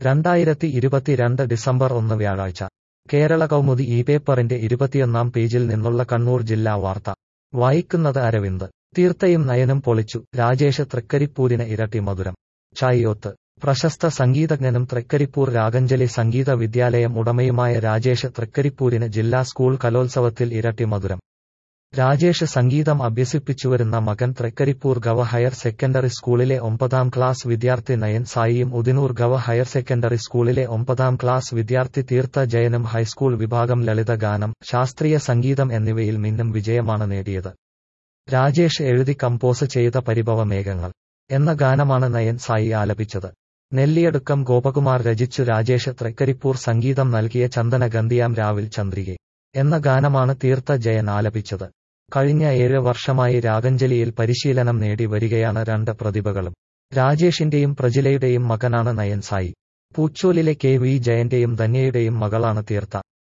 രണ്ടായിരത്തി ഇരുപത്തിരണ്ട് ഡിസംബർ ഒന്ന് വ്യാഴാഴ്ച കേരള കൗമുദി ഈ പേപ്പറിന്റെ ഇരുപത്തിയൊന്നാം പേജിൽ നിന്നുള്ള കണ്ണൂർ ജില്ലാ വാർത്ത വായിക്കുന്നത് അരവിന്ദ് തീർത്തയും നയനും പൊളിച്ചു രാജേഷ് തൃക്കരിപ്പൂരിന് ഇരട്ടി മധുരം ചായിയോത്ത് പ്രശസ്ത സംഗീതജ്ഞനും തൃക്കരിപ്പൂർ രാഗഞ്ജലി സംഗീത വിദ്യാലയം ഉടമയുമായ രാജേഷ് തൃക്കരിപ്പൂരിന് ജില്ലാ സ്കൂൾ കലോത്സവത്തിൽ ഇരട്ടി മധുരം രാജേഷ് സംഗീതം അഭ്യസിപ്പിച്ചുവരുന്ന മകൻ തൃക്കരിപ്പൂർ ഗവ ഹയർ സെക്കൻഡറി സ്കൂളിലെ ഒമ്പതാം ക്ലാസ് വിദ്യാർത്ഥി നയൻ സായിയും ഉദിനൂർ ഗവ ഹയർ സെക്കൻഡറി സ്കൂളിലെ ഒമ്പതാം ക്ലാസ് വിദ്യാർത്ഥി തീർത്ഥ ജയനും ഹൈസ്കൂൾ വിഭാഗം ലളിത ഗാനം ശാസ്ത്രീയ സംഗീതം എന്നിവയിൽ മിന്നും വിജയമാണ് നേടിയത് രാജേഷ് എഴുതി കമ്പോസ് ചെയ്ത പരിഭവ മേഘങ്ങൾ എന്ന ഗാനമാണ് നയൻ സായി ആലപിച്ചത് നെല്ലിയടുക്കം ഗോപകുമാർ രചിച്ചു രാജേഷ് തൃക്കരിപ്പൂർ സംഗീതം നൽകിയ ചന്ദന ഗന്ധിയാം രാവിൽ ചന്ദ്രികെ എന്ന ഗാനമാണ് തീർത്ഥ ജയൻ ആലപിച്ചത് കഴിഞ്ഞ ഏഴ് വർഷമായി രാഗഞ്ജലിയിൽ പരിശീലനം നേടി വരികയാണ് രണ്ട് പ്രതിഭകളും രാജേഷിന്റെയും പ്രജിലയുടെയും മകനാണ് നയൻ സായി പൂച്ചോലിലെ കെ വി ജയന്റെയും ധന്യയുടെയും മകളാണ് തീർത്ഥ